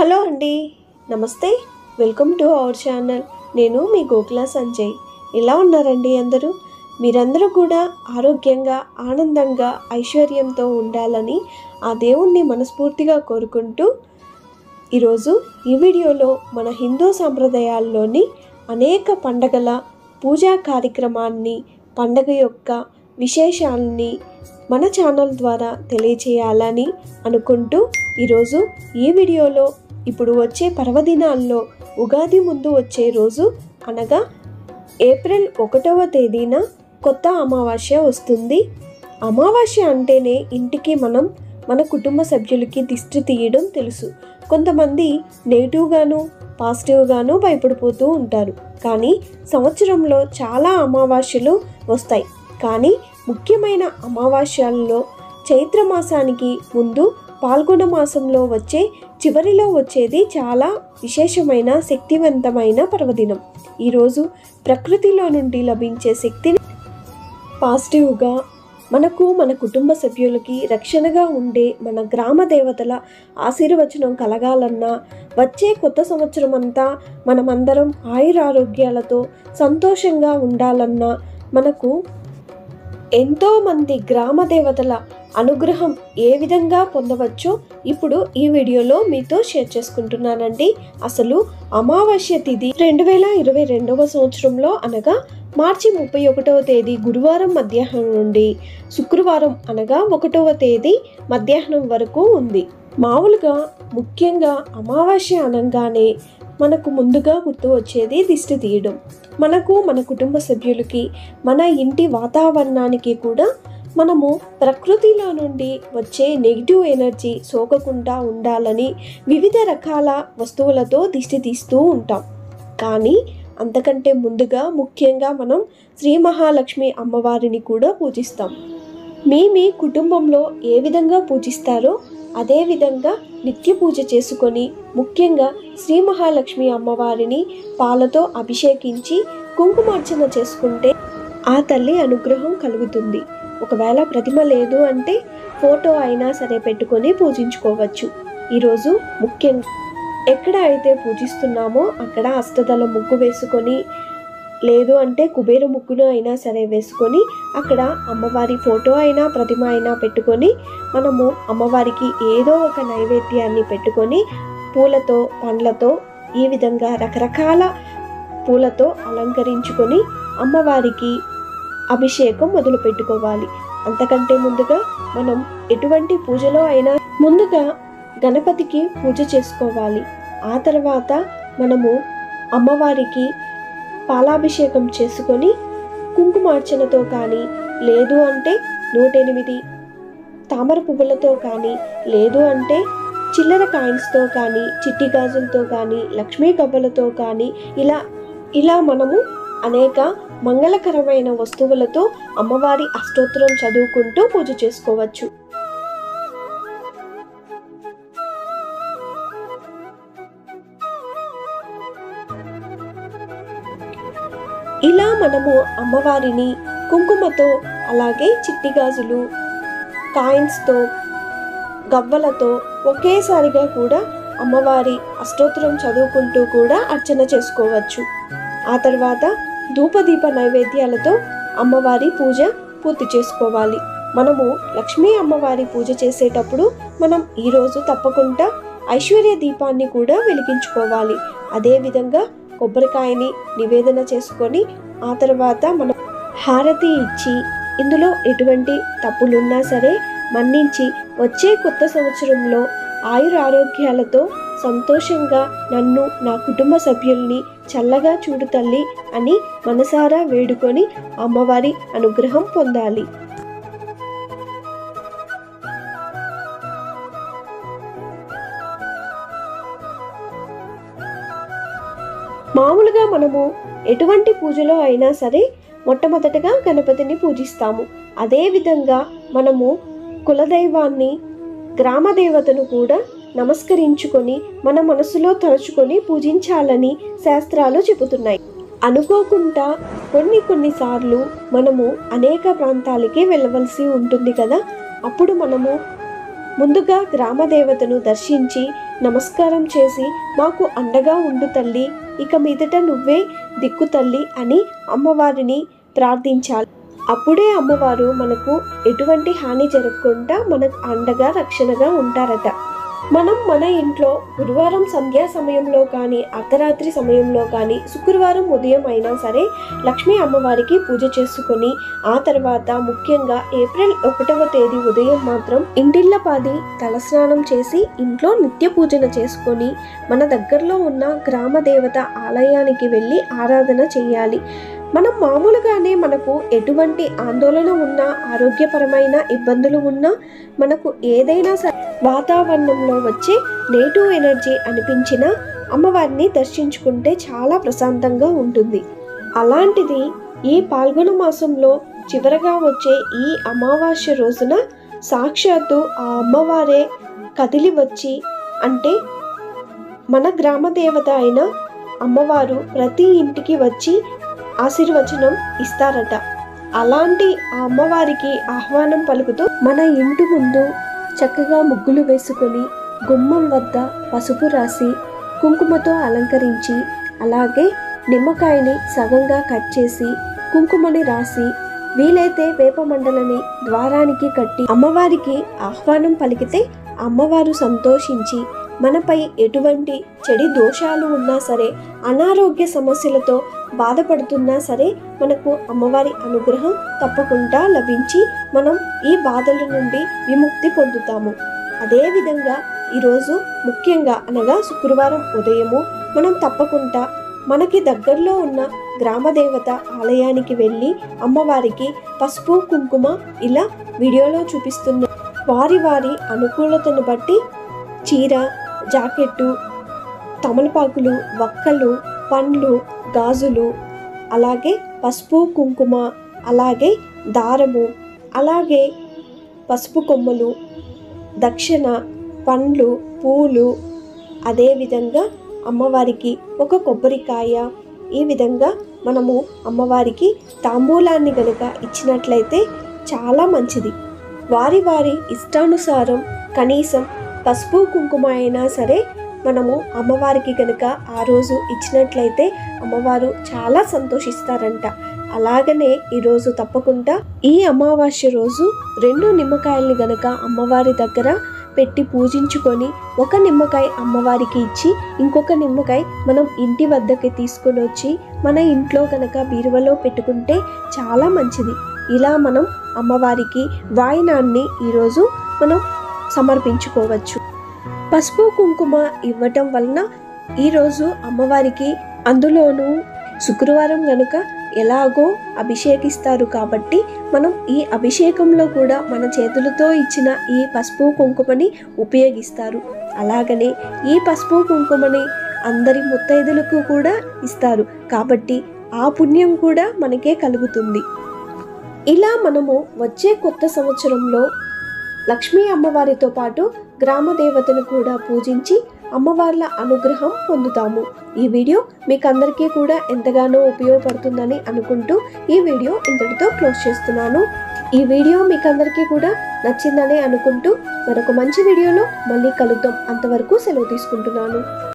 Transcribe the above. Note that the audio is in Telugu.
హలో అండి నమస్తే వెల్కమ్ టు అవర్ ఛానల్ నేను మీ గోకుల సంజయ్ ఎలా ఉన్నారండి అందరూ మీరందరూ కూడా ఆరోగ్యంగా ఆనందంగా ఐశ్వర్యంతో ఉండాలని ఆ దేవుణ్ణి మనస్ఫూర్తిగా కోరుకుంటూ ఈరోజు ఈ వీడియోలో మన హిందూ సాంప్రదాయాల్లోని అనేక పండగల పూజా కార్యక్రమాన్ని పండగ యొక్క విశేషాలని మన ఛానల్ ద్వారా తెలియచేయాలని అనుకుంటూ ఈరోజు ఈ వీడియోలో ఇప్పుడు వచ్చే పర్వదినాల్లో ఉగాది ముందు వచ్చే రోజు అనగా ఏప్రిల్ ఒకటవ తేదీన కొత్త అమావాస్య వస్తుంది అమావాస్య అంటేనే ఇంటికి మనం మన కుటుంబ సభ్యులకి దిష్టి తీయడం తెలుసు కొంతమంది నెగిటివ్గాను పాజిటివ్గాను భయపడిపోతూ ఉంటారు కానీ సంవత్సరంలో చాలా అమావాస్యలు వస్తాయి కానీ ముఖ్యమైన అమావాస్యాలలో చైత్ర మాసానికి ముందు పాల్గొన మాసంలో వచ్చే చివరిలో వచ్చేది చాలా విశేషమైన శక్తివంతమైన పర్వదినం ఈరోజు ప్రకృతిలో నుండి లభించే శక్తిని పాజిటివ్గా మనకు మన కుటుంబ సభ్యులకి రక్షణగా ఉండే మన గ్రామ దేవతల ఆశీర్వచనం కలగాలన్నా వచ్చే కొత్త సంవత్సరం అంతా మనమందరం ఆయురారోగ్యాలతో సంతోషంగా ఉండాలన్నా మనకు ఎంతోమంది గ్రామ దేవతల అనుగ్రహం ఏ విధంగా పొందవచ్చో ఇప్పుడు ఈ వీడియోలో మీతో షేర్ చేసుకుంటున్నానండి అసలు అమావాస్య తిథి రెండు వేల ఇరవై రెండవ సంవత్సరంలో అనగా మార్చి ముప్పై ఒకటవ తేదీ గురువారం మధ్యాహ్నం నుండి శుక్రవారం అనగా ఒకటవ తేదీ మధ్యాహ్నం వరకు ఉంది మామూలుగా ముఖ్యంగా అమావాస్య అనగానే మనకు ముందుగా గుర్తు వచ్చేది దిష్టి తీయడం మనకు మన కుటుంబ సభ్యులకి మన ఇంటి వాతావరణానికి కూడా మనము ప్రకృతిలో నుండి వచ్చే నెగిటివ్ ఎనర్జీ సోకకుండా ఉండాలని వివిధ రకాల వస్తువులతో దిష్టి తీస్తూ ఉంటాం కానీ అంతకంటే ముందుగా ముఖ్యంగా మనం శ్రీ మహాలక్ష్మి అమ్మవారిని కూడా పూజిస్తాం మీ మీ కుటుంబంలో ఏ విధంగా పూజిస్తారో అదే విధంగా నిత్య పూజ చేసుకొని ముఖ్యంగా శ్రీ మహాలక్ష్మి అమ్మవారిని పాలతో అభిషేకించి కుంకుమార్చన చేసుకుంటే ఆ తల్లి అనుగ్రహం కలుగుతుంది ఒకవేళ ప్రతిమ లేదు అంటే ఫోటో అయినా సరే పెట్టుకొని పూజించుకోవచ్చు ఈరోజు ముఖ్యంగా ఎక్కడ అయితే పూజిస్తున్నామో అక్కడ అష్టదళ ముగ్గు వేసుకొని లేదు అంటే కుబేర ముగ్గును అయినా సరే వేసుకొని అక్కడ అమ్మవారి ఫోటో అయినా ప్రతిమ అయినా పెట్టుకొని మనము అమ్మవారికి ఏదో ఒక నైవేద్యాన్ని పెట్టుకొని పూలతో పండ్లతో ఈ విధంగా రకరకాల పూలతో అలంకరించుకొని అమ్మవారికి అభిషేకం మొదలు పెట్టుకోవాలి అంతకంటే ముందుగా మనం ఎటువంటి పూజలో అయినా ముందుగా గణపతికి పూజ చేసుకోవాలి ఆ తర్వాత మనము అమ్మవారికి పాలాభిషేకం చేసుకొని కుంకుమార్చనతో కానీ లేదు అంటే నూట ఎనిమిది తామర పువ్వులతో కానీ లేదు అంటే చిల్లర కాయిన్స్తో కానీ చిట్టి గాజులతో కానీ లక్ష్మీ గవ్వలతో కానీ ఇలా ఇలా మనము అనేక మంగళకరమైన వస్తువులతో అమ్మవారి అష్టోత్తరం చదువుకుంటూ పూజ చేసుకోవచ్చు ఇలా మనము అమ్మవారిని కుంకుమతో అలాగే చిట్టి గాజులు కాయిన్స్తో గవ్వలతో ఒకేసారిగా కూడా అమ్మవారి అష్టోత్తరం చదువుకుంటూ కూడా అర్చన చేసుకోవచ్చు ఆ తర్వాత ధూపదీప నైవేద్యాలతో అమ్మవారి పూజ పూర్తి చేసుకోవాలి మనము లక్ష్మీ అమ్మవారి పూజ చేసేటప్పుడు మనం ఈరోజు తప్పకుండా ఐశ్వర్య దీపాన్ని కూడా వెలిగించుకోవాలి అదేవిధంగా కొబ్బరికాయని నివేదన చేసుకొని ఆ తర్వాత మనం హారతి ఇచ్చి ఇందులో ఎటువంటి తప్పులున్నా సరే మన్నించి వచ్చే కొత్త సంవత్సరంలో ఆయుర ఆరోగ్యాలతో సంతోషంగా నన్ను నా కుటుంబ సభ్యుల్ని చల్లగా చూడు తల్లి అని మనసారా వేడుకొని అమ్మవారి అనుగ్రహం పొందాలి మామూలుగా మనము ఎటువంటి పూజలో అయినా సరే మొట్టమొదటగా గణపతిని పూజిస్తాము అదేవిధంగా మనము కులదైవాన్ని గ్రామదేవతను కూడా నమస్కరించుకొని మన మనసులో తలుచుకొని పూజించాలని శాస్త్రాలు చెబుతున్నాయి అనుకోకుండా కొన్ని కొన్నిసార్లు మనము అనేక ప్రాంతాలకి వెళ్ళవలసి ఉంటుంది కదా అప్పుడు మనము ముందుగా గ్రామ దేవతను దర్శించి నమస్కారం చేసి మాకు అండగా ఉండు తల్లి ఇక మీదట నువ్వే దిక్కు తల్లి అని అమ్మవారిని ప్రార్థించాలి అప్పుడే అమ్మవారు మనకు ఎటువంటి హాని జరగకుండా మనకు అండగా రక్షణగా ఉంటారట మనం మన ఇంట్లో గురువారం సంధ్యా సమయంలో కానీ అర్ధరాత్రి సమయంలో కానీ శుక్రవారం ఉదయం అయినా సరే లక్ష్మీ అమ్మవారికి పూజ చేసుకొని ఆ తర్వాత ముఖ్యంగా ఏప్రిల్ ఒకటవ తేదీ ఉదయం మాత్రం ఇంటిళ్ళపాది తలస్నానం చేసి ఇంట్లో నిత్య పూజన చేసుకొని మన దగ్గరలో ఉన్న గ్రామ దేవత ఆలయానికి వెళ్ళి ఆరాధన చేయాలి మనం మామూలుగానే మనకు ఎటువంటి ఆందోళన ఉన్నా ఆరోగ్యపరమైన ఇబ్బందులు ఉన్నా మనకు ఏదైనా సరే వాతావరణంలో వచ్చే నెగిటివ్ ఎనర్జీ అనిపించిన అమ్మవారిని దర్శించుకుంటే చాలా ప్రశాంతంగా ఉంటుంది అలాంటిది ఈ పాల్గొన మాసంలో చివరగా వచ్చే ఈ అమావాస్య రోజున సాక్షాత్తు ఆ అమ్మవారే కదిలి వచ్చి అంటే మన గ్రామ దేవత అయిన అమ్మవారు ప్రతి ఇంటికి వచ్చి ఆశీర్వచనం ఇస్తారట అలాంటి ఆ అమ్మవారికి ఆహ్వానం పలుకుతూ మన ఇంటి ముందు చక్కగా ముగ్గులు వేసుకొని గుమ్మం వద్ద పసుపు రాసి కుంకుమతో అలంకరించి అలాగే నిమ్మకాయని సగంగా కట్ చేసి కుంకుమని రాసి వీలైతే వేప మండలని ద్వారానికి కట్టి అమ్మవారికి ఆహ్వానం పలికితే అమ్మవారు సంతోషించి మనపై ఎటువంటి చెడి దోషాలు ఉన్నా సరే అనారోగ్య సమస్యలతో బాధపడుతున్నా సరే మనకు అమ్మవారి అనుగ్రహం తప్పకుండా లభించి మనం ఈ బాధల నుండి విముక్తి పొందుతాము అదేవిధంగా ఈరోజు ముఖ్యంగా అనగా శుక్రవారం ఉదయము మనం తప్పకుండా మనకి దగ్గరలో ఉన్న గ్రామదేవత ఆలయానికి వెళ్ళి అమ్మవారికి పసుపు కుంకుమ ఇలా వీడియోలో చూపిస్తున్న వారి వారి అనుకూలతను బట్టి చీర జాకెట్టు తమలపాకులు వక్కలు పండ్లు గాజులు అలాగే పసుపు కుంకుమ అలాగే దారము అలాగే పసుపు కొమ్మలు దక్షిణ పండ్లు పూలు అదేవిధంగా అమ్మవారికి ఒక కొబ్బరికాయ ఈ విధంగా మనము అమ్మవారికి తాంబూలాన్ని గనుక ఇచ్చినట్లయితే చాలా మంచిది వారి వారి ఇష్టానుసారం కనీసం పసుపు కుంకుమ అయినా సరే మనము అమ్మవారికి కనుక ఆ రోజు ఇచ్చినట్లయితే అమ్మవారు చాలా సంతోషిస్తారంట అలాగనే ఈరోజు తప్పకుండా ఈ అమావాస్య రోజు రెండు నిమ్మకాయల్ని గనక అమ్మవారి దగ్గర పెట్టి పూజించుకొని ఒక నిమ్మకాయ అమ్మవారికి ఇచ్చి ఇంకొక నిమ్మకాయ మనం ఇంటి వద్దకి తీసుకొని వచ్చి మన ఇంట్లో కనుక బీరువలో పెట్టుకుంటే చాలా మంచిది ఇలా మనం అమ్మవారికి వాయినాన్ని ఈరోజు మనం సమర్పించుకోవచ్చు పసుపు కుంకుమ ఇవ్వటం వలన ఈరోజు అమ్మవారికి అందులోనూ శుక్రవారం గనుక ఎలాగో అభిషేకిస్తారు కాబట్టి మనం ఈ అభిషేకంలో కూడా మన చేతులతో ఇచ్చిన ఈ పసుపు కుంకుమని ఉపయోగిస్తారు అలాగనే ఈ పసుపు కుంకుమని అందరి ముత్తైదులకు కూడా ఇస్తారు కాబట్టి ఆ పుణ్యం కూడా మనకే కలుగుతుంది ఇలా మనము వచ్చే కొత్త సంవత్సరంలో లక్ష్మీ అమ్మవారితో పాటు గ్రామ దేవతను కూడా పూజించి అమ్మవార్ల అనుగ్రహం పొందుతాము ఈ వీడియో మీకు అందరికీ కూడా ఎంతగానో ఉపయోగపడుతుందని అనుకుంటూ ఈ వీడియో ఇంతటితో క్లోజ్ చేస్తున్నాను ఈ వీడియో మీకు అందరికీ కూడా నచ్చిందని అనుకుంటూ మరొక మంచి వీడియోలో మళ్ళీ కలుద్దాం అంతవరకు సెలవు తీసుకుంటున్నాను